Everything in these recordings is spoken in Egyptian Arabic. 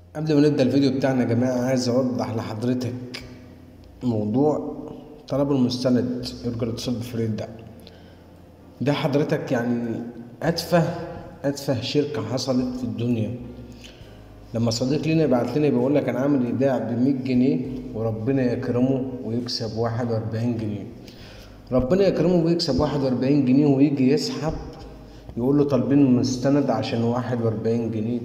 قبل ما نبدأ الفيديو بتاعنا يا جماعة عايز أوضح لحضرتك موضوع طلب المستند يرجى الاتصال بفريد ده ده حضرتك يعني أتفه أتفه شركة حصلت في الدنيا لما صديق لينا يبعت لنا بيقول لك أنا عامل إيداع ب 100 جنيه وربنا يكرمه ويكسب 41 جنيه ربنا يكرمه ويكسب 41 جنيه ويجي يسحب يقول له طالبين مستند عشان 41 جنيه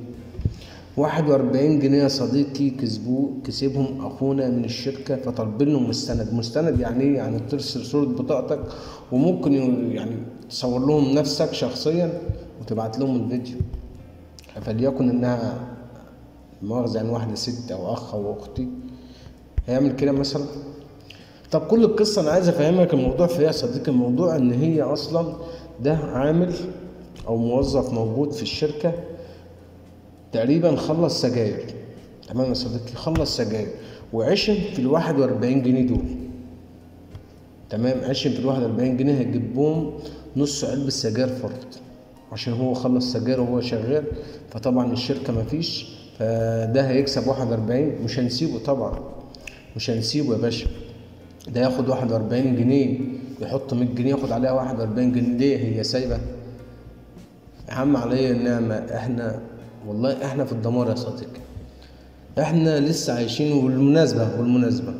41 جنيه يا صديقي كسبوه كسبهم اخونا من الشركه فطالبين له مستند مستند يعني ايه يعني ترسل صوره بطاقتك وممكن يعني تصور لهم نفسك شخصيا وتبعت لهم الفيديو فليكن انها مؤاخذة يعني واحدة ست أو أخ أو أختي هيعمل كده مثلا طب كل القصة أنا عايز أفهمك الموضوع في إيه يا صديقي الموضوع إن هي أصلا ده عامل أو موظف موجود في الشركة تقريبا خلص سجاير تمام يا صديقي خلص سجاير وعشم في الواحد وأربعين جنيه دول تمام عشم في الواحد وأربعين جنيه هيجيب بهم نص علبة سجاير فرد عشان هو خلص سجاير وهو شغال فطبعا الشركة مفيش فده هيكسب واحد وأربعين مش هنسيبه طبعا مش هنسيبه يا باشا ده ياخد واحد وأربعين جنيه يحط مية جنيه ياخد عليها واحد وأربعين جنيه ليه هي سايبة يا عم عليا النعمة احنا والله احنا في الدمار يا صديقي احنا لسه عايشين والمناسبة والمناسبة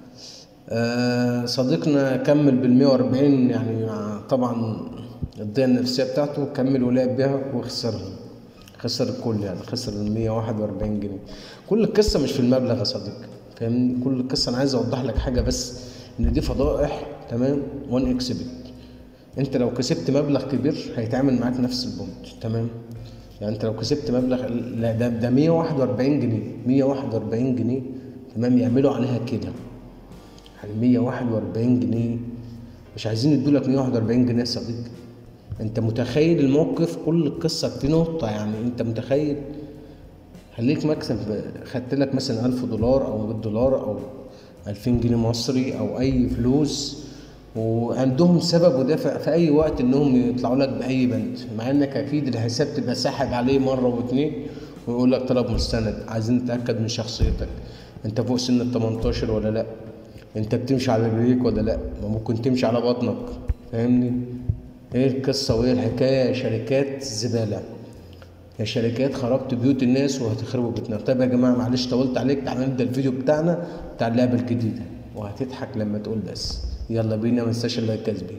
آه صديقنا كمل بالمية وأربعين يعني طبعا الضيقة النفسية بتاعته كمل ولعب بيها وخسرها خسر الكل يعني خسر ال 141 جنيه كل القصه مش في المبلغ يا صديقي فاهمني كل القصه انا عايز اوضح لك حاجه بس ان دي فضائح تمام وان اكس بت انت لو كسبت مبلغ كبير هيتعامل معاك نفس البونت تمام يعني انت لو كسبت مبلغ لا ده ده 141 جنيه 141 جنيه تمام يعملوا عليها كده يعني 141 جنيه مش عايزين يدوا لك 141 جنيه يا صديقي انت متخيل الموقف كل القصه في نقطه يعني انت متخيل خليك مكسب خدت لك مثلا ألف دولار أو 100 دولار أو ألفين جنيه مصري أو أي فلوس وعندهم سبب ودافع في أي وقت إنهم يطلعوا لك بأي بند مع إنك أكيد الحساب تبقى ساحب عليه مرة واتنين ويقول لك طلب مستند عايزين نتأكد من شخصيتك أنت فوق سن ال 18 ولا لأ أنت بتمشي على رجليك ولا لأ ممكن تمشي على بطنك فاهمني ايه القصة وايه الحكاية يا شركات زبالة يا شركات خربت بيوت الناس وهتخربوا بيتنا طيب يا جماعة معلش طولت عليك تعالى نبدأ الفيديو بتاعنا بتاع اللعبة الجديدة وهتضحك لما تقول بس يلا بينا منساش اللايك كسبي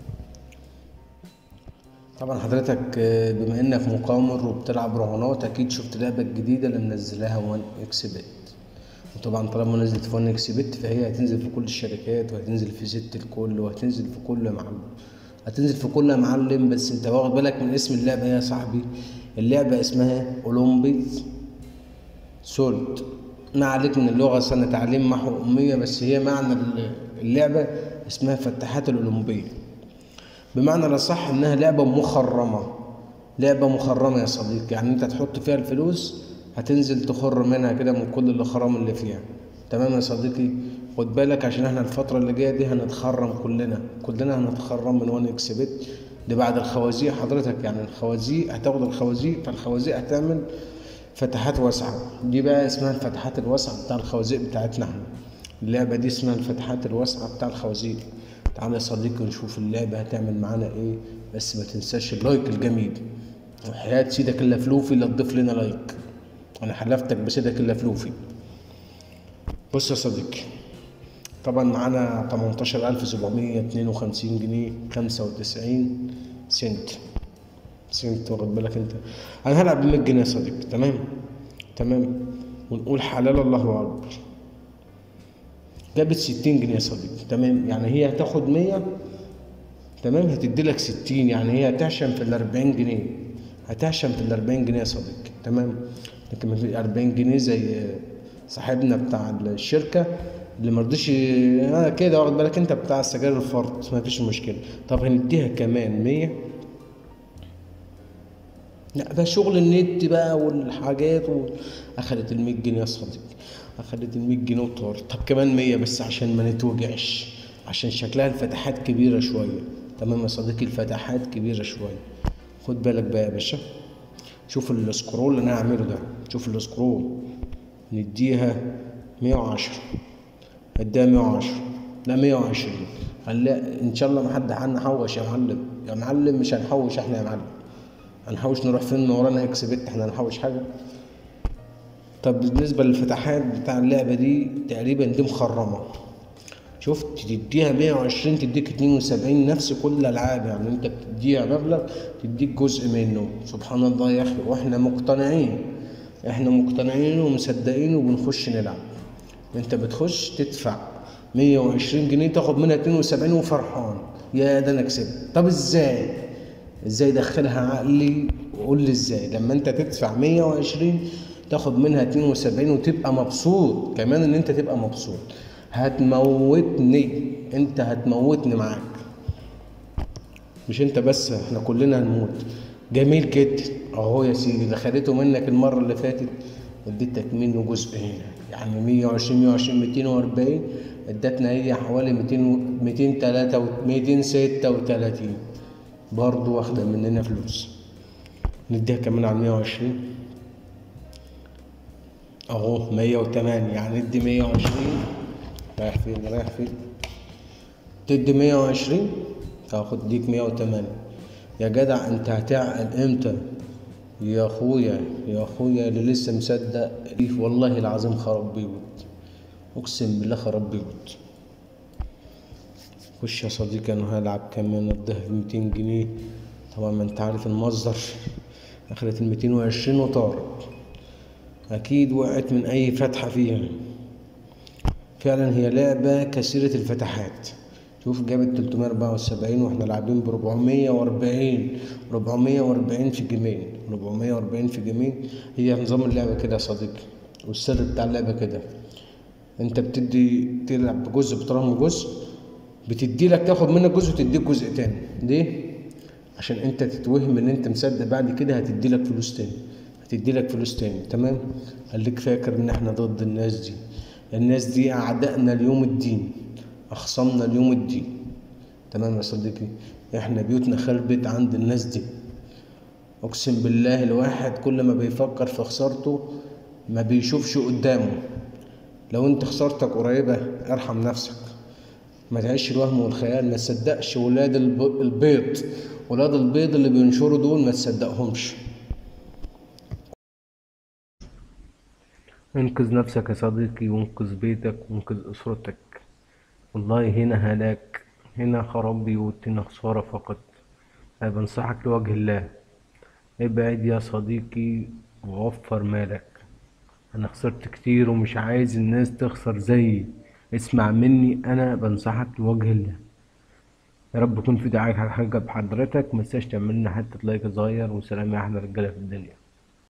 طبعا حضرتك بما انك مقامر وبتلعب رهانات اكيد شفت اللعبة الجديدة اللي منزلاها وان اكس بت وطبعا طالما نزلت في وان اكس بت فهي هتنزل في كل الشركات وهتنزل في ست الكل وهتنزل في كل معلم هتنزل في كل يا معلم بس انت واخد بالك من اسم اللعبة يا صاحبي اللعبة اسمها اولمبيز سولت ما عليك من اللغة سنة تعليم محو أمية بس هي معنى اللعبة اسمها فتحات الأولمبية بمعنى الأصح إنها لعبة مخرمة لعبة مخرمة يا صديقي يعني أنت تحط فيها الفلوس هتنزل تخر منها كده من كل الخرام اللي فيها تمام يا صديقي خد بالك عشان احنا الفترة اللي جاية دي هنتخرم كلنا كلنا هنتخرم من وان اكس بت دي بعد الخوازيق حضرتك يعني الخوازيق هتاخد الخوازيق فالخوازيق هتعمل فتحات واسعة دي بقى اسمها الفتحات الواسعة بتاع الخوازيق بتاعتنا احنا اللعبة دي اسمها الفتحات الواسعة بتاع الخوازيق تعالى يا صديقي نشوف اللعبة هتعمل معانا ايه بس ما تنساش اللايك الجميل وحياة سيدك اللفلوفي لا تضيف لنا لايك انا حلفتك بسيدك اللفلوفي بص يا صديقي طبعا معانا 18752 جنيه 95 سنت سنت واخد بالك انت انا هلعب ب 100 جنيه يا صديقي تمام تمام ونقول حلال الله اكبر جابت 60 جنيه يا صديقي تمام يعني هي هتاخد 100 تمام هتدي لك 60 يعني هي هتعشم في ال 40 جنيه هتعشم في ال 40 جنيه يا صديقي تمام لكن ما في 40 جنيه زي صاحبنا بتاع الشركه اللي مرضيش آه كده واخد بالك انت بتاع السجاير الفرد ما فيش مشكله طب هنديها كمان مية لا ده شغل النت بقى والحاجات و... اخدت ال 100 جنيه يا صديقي اخدت ال 100 جنيه وطارت طب كمان 100 بس عشان ما نتوجعش عشان شكلها الفتحات كبيره شويه تمام يا صديقي الفتحات كبيره شويه خد بالك بقى يا باشا شوف السكرول اللي انا هعمله ده شوف السكرول نديها مية وعشرة اديها مية وعشرة لا مية وعشرين خليها ان شاء الله ما حد هنحوش يا معلم يا معلم مش هنحوش احنا يا معلم هنحوش نروح فين ورانا اكس بت احنا هنحوش حاجة طب بالنسبة للفتحات بتاع اللعبة دي تقريبا دي مخرمة شفت تديها 120 تديك 72 نفس كل الالعاب يعني انت بتديها مبلغ تديك جزء منه سبحان الله يا اخي واحنا مقتنعين احنا مقتنعين ومصدقين وبنخش نلعب انت بتخش تدفع 120 جنيه تاخد منها 72 وفرحان يا ده انا كسبت طب ازاي ازاي دخلها عقلي وقول لي ازاي لما انت تدفع 120 تاخد منها 72 وتبقى مبسوط كمان ان انت تبقى مبسوط هتموتني انت هتموتني معاك مش انت بس احنا كلنا هنموت جميل جدا اهو يا سيدي ده خدته منك المره اللي فاتت اديتك منه جزء هنا يعني 120 120 240 ادتنا هي حوالي 200 203 236 برضه واخده مننا فلوس نديها كمان على 120 اهو 108 يعني ادي 120 رايح فين رايح فين تدي 120 تاخد ديك 108 يا جدع انت هتعقل امتى يا اخويا يا اخويا اللي لسه مصدق والله العظيم خرب بيوت اقسم بالله خرب بيوت خش يا صديقي انا هلعب كمان الظهر 200 جنيه طبعا ما انت عارف المصدر اخرت ال 220 وطارت اكيد وقعت من اي فتحة فيها فعلا هي لعبة كثيرة الفتحات شوف جابت 374 واحنا لاعبين ب 440 440 في جيمين 440 في جيمين هي نظام اللعبة كده يا صديقي والسر بتاع اللعبة كده انت بتدي تلعب بجزء بترمي جزء بتدي لك تاخد منك جزء وتديك جزء تاني ليه؟ عشان انت تتوهم ان انت مصدق بعد كده هتدي لك فلوس تاني هتدي لك فلوس تاني تمام خليك فاكر ان احنا ضد الناس دي الناس دي اعدائنا اليوم الدين اخصمنا اليوم الدين تمام يا صديقي احنا بيوتنا خربت عند الناس دي اقسم بالله الواحد كل ما بيفكر في خسارته ما بيشوفش قدامه لو انت خسارتك قريبة ارحم نفسك ما تعيش الوهم والخيال ما تصدقش ولاد الب- البيض ولاد البيض اللي بينشروا دول ما تصدقهمش انقذ نفسك يا صديقي وانقذ بيتك وانقذ اسرتك والله هنا هلاك هنا خراب بيوت هنا خسارة فقط أنا بنصحك لوجه الله ابعد يا صديقي ووفر مالك انا خسرت كتير ومش عايز الناس تخسر زيي اسمع مني انا بنصحك لوجه الله يا رب يكون في دعاية حاجة بحضرتك متنساش تعمل لنا حتة لايك صغير وسلام يا احلى رجالة في الدنيا